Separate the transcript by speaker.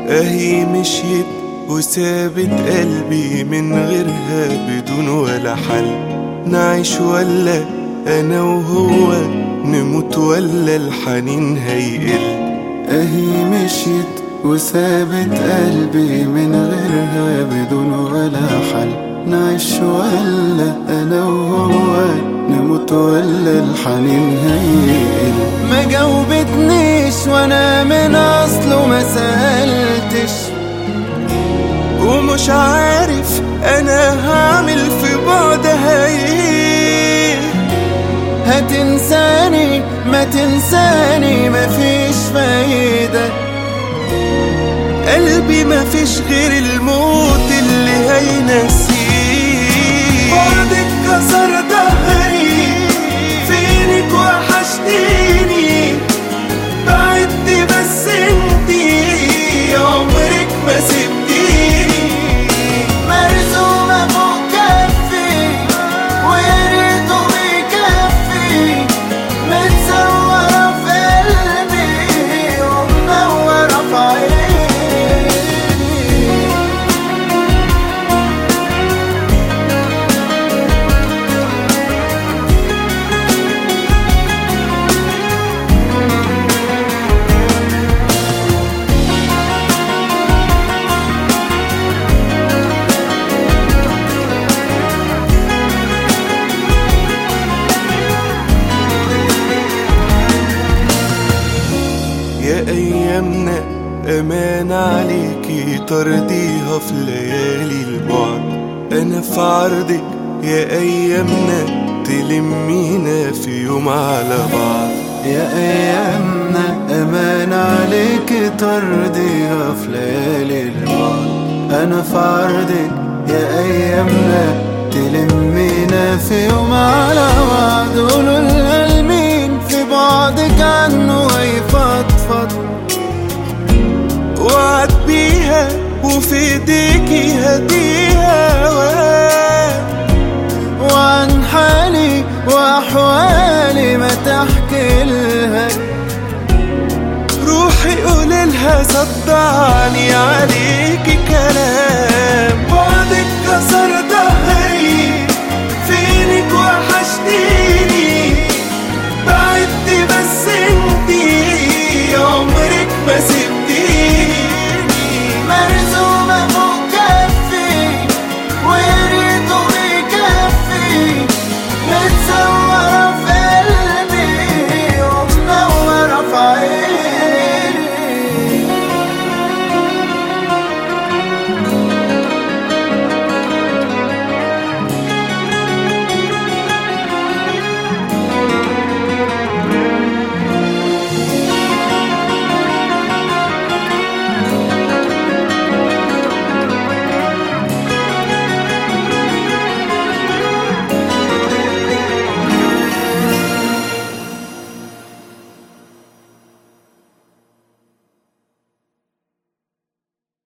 Speaker 1: اهي مشيت وسابت قلبي من غيرها بدون ولا حل نعيش ولا انا وهو نموت ولا الحنين هيقل
Speaker 2: اهي مشيت وسابت قلبي من غيرها بدون ولا حل نعيش ولا انا وهو نموت ولا الحنين هيقل ما جاوبتنيش وانا من اصله ما سألتش
Speaker 1: ومش عارف انا هعمل في بعدها ايه
Speaker 2: هتنساني ما تنساني مفيش فايدة
Speaker 1: قلبي مفيش غير الموت اللي هينسيه
Speaker 2: بعدك كسر ظهري فينك وحشتيني بعدت بس انتي عمرك ما سبتيني مرسومة فوق كفي ويا ريته بيكفي متصورة في قلبي ومنورة في عيني
Speaker 1: يا ايامنا امان عليكي ترضيها في ليالي البعد انا في عرضك يا ايامنا تلمينا في يوم على بعض
Speaker 2: يا ايامنا امان عليك ترضيها في ليالي البعد انا في عرضك يا ايامنا تلمينا في يوم على بعض قولوا للمين في بعدك عنه هيفضفض
Speaker 1: وعد بيها وفي ايديكي هديها واد
Speaker 2: وعن حالي واحوالي ما تحكي لها
Speaker 1: روحي قولي لها صدعني عليك